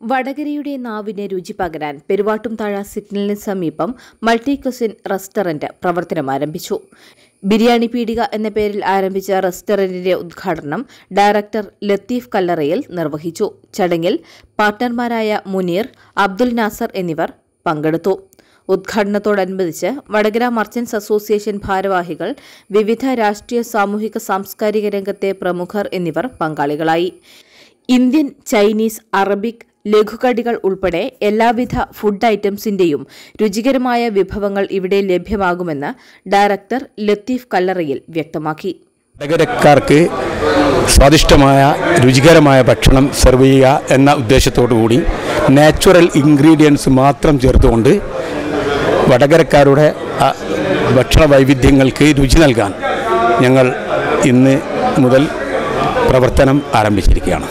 വടകരയുടെ നാവിന് രുചി പകരാൻ പെരുവാട്ടുംതാഴ സിഗ്നലിന് സമീപം മൾട്ടി ക്വസിൻ റെസ്റ്റോറന്റ് പ്രവർത്തനം ആരംഭിച്ചു ബിരിയാണി പീടിക എന്ന പേരിൽ ആരംഭിച്ച റെസ്റ്റോറന്റിന്റെ ഉദ്ഘാടനം ഡയറക്ടർ ലത്തീഫ് കല്ലറയിൽ നിർവഹിച്ചു ചടങ്ങിൽ പാർട്ട്ണർമാരായ മുനീർ അബ്ദുൽ നാസർ എന്നിവർ പങ്കെടുത്തു ഉദ്ഘാടനത്തോടനുബന്ധിച്ച് വടകര മർച്ചന്റ്സ് അസോസിയേഷൻ ഭാരവാഹികൾ വിവിധ രാഷ്ട്രീയ സാമൂഹിക സാംസ്കാരിക രംഗത്തെ പ്രമുഖർ എന്നിവർ പങ്കാളികളായി ഇന്ത്യൻ ചൈനീസ് അറബിക് ലഘുകടികൾ ഉൾപ്പെടെ എല്ലാവിധ ഫുഡ് ഐറ്റംസിന്റെയും രുചികരമായ വിഭവങ്ങൾ ഇവിടെ ലഭ്യമാകുമെന്ന് ഡയറക്ടർ ലത്തീഫ് കല്ലറയിൽ വ്യക്തമാക്കി വടകരക്കാർക്ക് സ്വാദിഷ്ടമായ രുചികരമായ ഭക്ഷണം സെർവ് ചെയ്യുക എന്ന ഉദ്ദേശത്തോടു കൂടി നാച്ചുറൽ ഇൻഗ്രീഡിയൻസ് മാത്രം ചേർത്തുകൊണ്ട് വടകരക്കാരുടെ ആ, ഭക്ഷണ വൈവിധ്യങ്ങൾക്ക് രുചി നൽകാൻ ഞങ്ങൾ ഇന്ന് മുതൽ പ്രവർത്തനം ആരംഭിച്ചിരിക്കുകയാണ്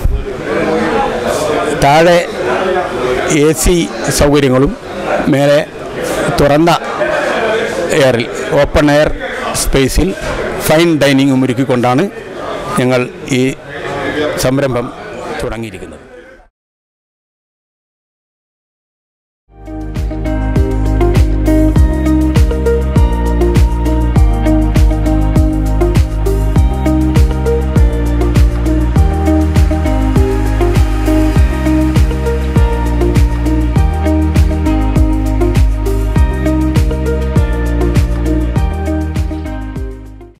താഴെ എ സി സൗകര്യങ്ങളും മേലെ തുറന്ന എയറിൽ ഓപ്പൺ എയർ സ്പേസിൽ ഫൈൻ ഡൈനിങ്ങും ഒരുക്കിക്കൊണ്ടാണ് ഞങ്ങൾ ഈ സംരംഭം തുടങ്ങിയിരിക്കുന്നത്